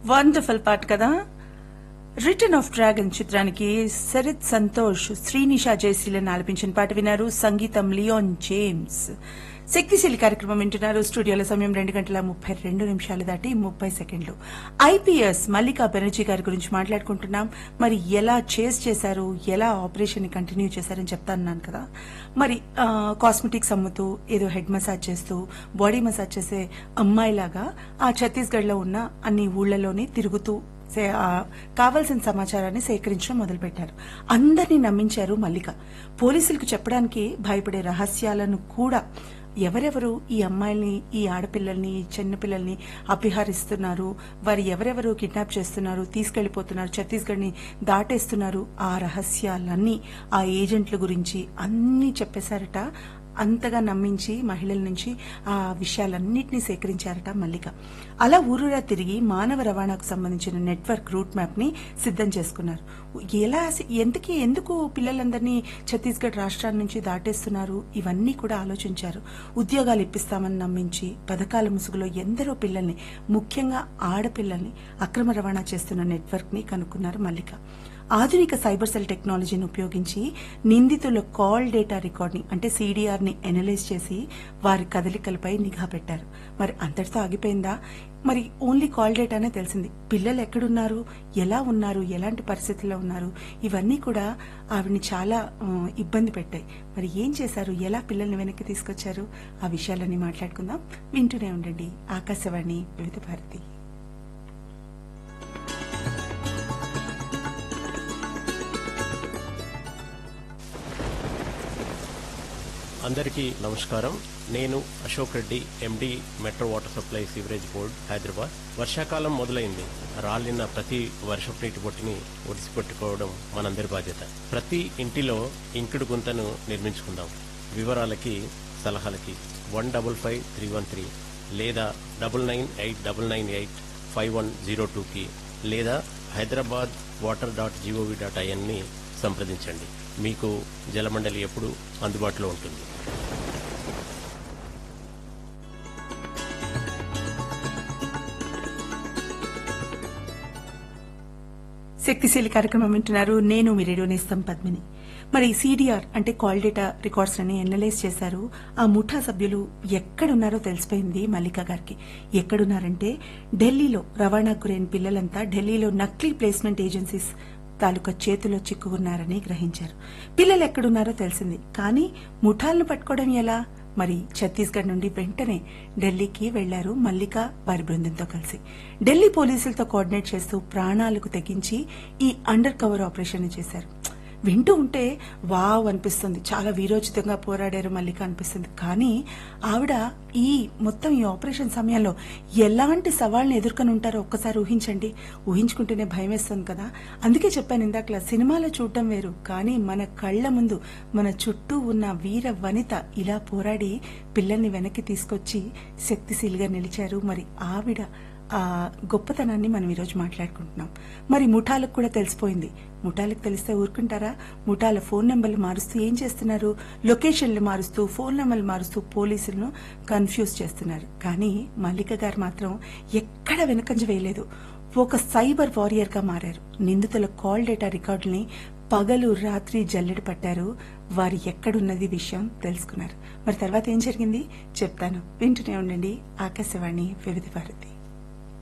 wonderful పాట కదా return of dragon చిత్రానికి శరత్ సంతోష్ శ్రీనిషా జయశీలను ఆలపించిన పాట విన్నారు సంగీతం లియోన్ జేమ్స్ శక్తిశీలి కార్యక్రమం వింటున్నారు స్టూడియోలో సమయం రెండు గంటల ముప్పై రెండు నిమిషాలు దాటి ముప్పై సెకండ్లు ఐపీఎస్ మల్లికా బెనర్జీ గారి గురించి మాట్లాడుకుంటున్నాం మరి ఎలా చేస్ చేశారు ఎలా ఆపరేషన్ ని కంటిన్యూ చేశారని చెప్తాను కదా మరి కాస్మెటిక్స్ అమ్ముతూ ఏదో హెడ్ మసాజ్ చేస్తూ బాడీ మసాజ్ చేసే అమ్మాయిలాగా ఆ ఛత్తీస్గఢ్ లో ఉన్న అన్ని ఊళ్ళలోని తిరుగుతూ సే- ఆ కావాల్సిన సమాచారాన్ని సేకరించడం మొదలుపెట్టారు అందరినీ నమ్మించారు మల్లిక పోలీసులకు చెప్పడానికి భయపడే రహస్యాలను కూడా ఎవరెవరు ఈ అమ్మాయిల్ని ఈ ఆడపిల్లల్ని ఈ చిన్నపిల్లల్ని అపహరిస్తున్నారు వారు ఎవరెవరు కిడ్నాప్ చేస్తున్నారు తీసుకెళ్లిపోతున్నారు ఛత్తీస్గఢ్ ని దాటేస్తున్నారు ఆ రహస్యాలన్నీ ఆ ఏజెంట్ల గురించి అన్నీ చెప్పేశారట అంతగా నమ్మించి మహిళల నుంచి ఆ విషయాలన్నింటినీ సేకరించారట మల్లిక అలా ఊరూరా తిరిగి మానవ రవాణాకు సంబంధించిన నెట్వర్క్ రూట్ మ్యాప్ ని సిద్ధం చేసుకున్నారు ఎలా ఎందుకు ఎందుకు పిల్లలందరినీ ఛత్తీస్గఢ్ రాష్ట్రాల నుంచి దాటేస్తున్నారు ఇవన్నీ కూడా ఆలోచించారు ఉద్యోగాలు ఇప్పిస్తామని నమ్మించి పథకాల ముసుగులో ఎందరో పిల్లల్ని ముఖ్యంగా ఆడపిల్లల్ని అక్రమ రవాణా చేస్తున్న నెట్వర్క్ ని కనుక్కున్నారు మల్లిక ఆధునిక సైబర్ సెల్ టెక్నాలజీని ఉపయోగించి నిందితుల కాల్ డేటా రికార్డింగ్ అంటే సీడీఆర్ ని ఎనలైజ్ చేసి వారి కదలికలపై నిఘా పెట్టారు మరి అంతటితో ఆగిపోయిందా మరి ఓన్లీ కాల్ డేటానే తెలిసింది పిల్లలు ఎక్కడున్నారు ఎలా ఉన్నారు ఎలాంటి పరిస్థితుల్లో ఉన్నారు ఇవన్నీ కూడా ఆవిడని చాలా ఆ, ఇబ్బంది పెట్టాయి మరి ఏం చేశారు ఎలా పిల్లల్ని వెనక్కి తీసుకొచ్చారు ఆ విషయాలన్నీ మాట్లాడుకుందాం వింటూనే ఉండండి ఆకాశవాణి వివిధ భారతి అందరికీ నమస్కారం నేను Ashok Reddy MD metro water supply sewerage board Hyderabad వర్షాకాలం మొదలైంది రాలిన ప్రతి వర్షపు నీటి బొట్టిని ఒడిసిపెట్టుకోవడం మనందరి బాధ్యత ప్రతి ఇంటిలో ఇంకుడు గుంతను నిర్మించుకుందాం వివరాలకి సలహాలకి one double five three one three లేదా double nine eight double nine eight five one zero టూకి లేదా Hyderabad water dot gov dot ఐఎన్ని సంప్రదించండి మీకు జలమండలి ఎప్పుడు అందుబాటులో ఉంటుంది శక్తిశీలి కార్యక్రమం వింటున్నారు నేను మీ రేడియో నేస్తం పద్మిని మరి సీడీఆర్ అంటే కాల్ డేటా రికార్డ్స్ అని ఎనలైజ్ చేశారు ఆ ముఠా సభ్యులు ఎక్కడున్నారో తెలిసిపోయింది మల్లిక గారికి ఎక్కడున్నారంటే ఢిల్లీలో రవాణాకు గురైన పిల్లలంతా ఢిల్లీలో నక్లీ ప్లేస్మెంట్ ఏజెన్సీస్ తాలూకా చేతిలో చిక్కుకున్నారని గ్రహించారు పిల్లలు ఎక్కడున్నారో తెలిసింది కానీ ముఠాలను పట్టుకోవడం ఎలా మరి ఛత్తీస్గఢ్ నుండి వెంటనే ఢిల్లీకి వెళ్లారు మల్లిక వారి బృందంతో కలిసి ఢిల్లీ పోలీసులతో కోఆర్డినేట్ చేస్తూ ప్రాణాలకు తెగించి ఈ అండర్ కవర్ ఆపరేషన్ చేశారు వింటూ ఉంటే వావ్ అనిపిస్తుంది చాలా వీరోచితంగా పోరాడారు మల్లిక అనిపిస్తుంది కానీ ఆవిడ ఈ మొత్తం ఈ ఆపరేషన్ సమయంలో ఎలాంటి సవాళ్ళని ఎదుర్కొని ఉంటారో ఒక్కసారి ఊహించండి ఊహించుకుంటేనే భయం వేస్తుంది కదా అందుకే చెప్పాను ఇందాకలా సినిమాలో చూడటం వేరు కానీ మన కళ్ళ ముందు మన చుట్టూ ఉన్న వీర వనిత ఇలా పోరాడి పిల్లల్ని వెనక్కి తీసుకొచ్చి శక్తిశీలిగా నిలిచారు మరి ఆవిడ ఆ గొప్పతనాన్ని మనం ఈరోజు మాట్లాడుకుంటున్నాం మరి ముఠాలకు కూడా తెలిసిపోయింది ముఠాలకు తెలిస్తే ఊరుకుంటారా ముఠాల ఫోన్ నెంబర్లు మారుస్తూ ఏం చేస్తున్నారు లొకేషన్లు మారుస్తూ ఫోన్ నెంబర్లు మారుస్తూ పోలీసులను కన్ఫ్యూజ్ చేస్తున్నారు కానీ మల్లిక గారు మాత్రం ఎక్కడ వెనకంజ వేయలేదు ఒక సైబర్ వారియర్ గా మారారు నిందితుల కాల్ డేటా రికార్డుల్ని పగలు రాత్రి జల్లెడ పట్టారు వారు ఎక్కడున్నది విషయం తెలుసుకున్నారు మరి తర్వాత ఏం జరిగింది చెప్తాను వింటూనే ఉండండి ఆకాశవాణి వివిధ భారతి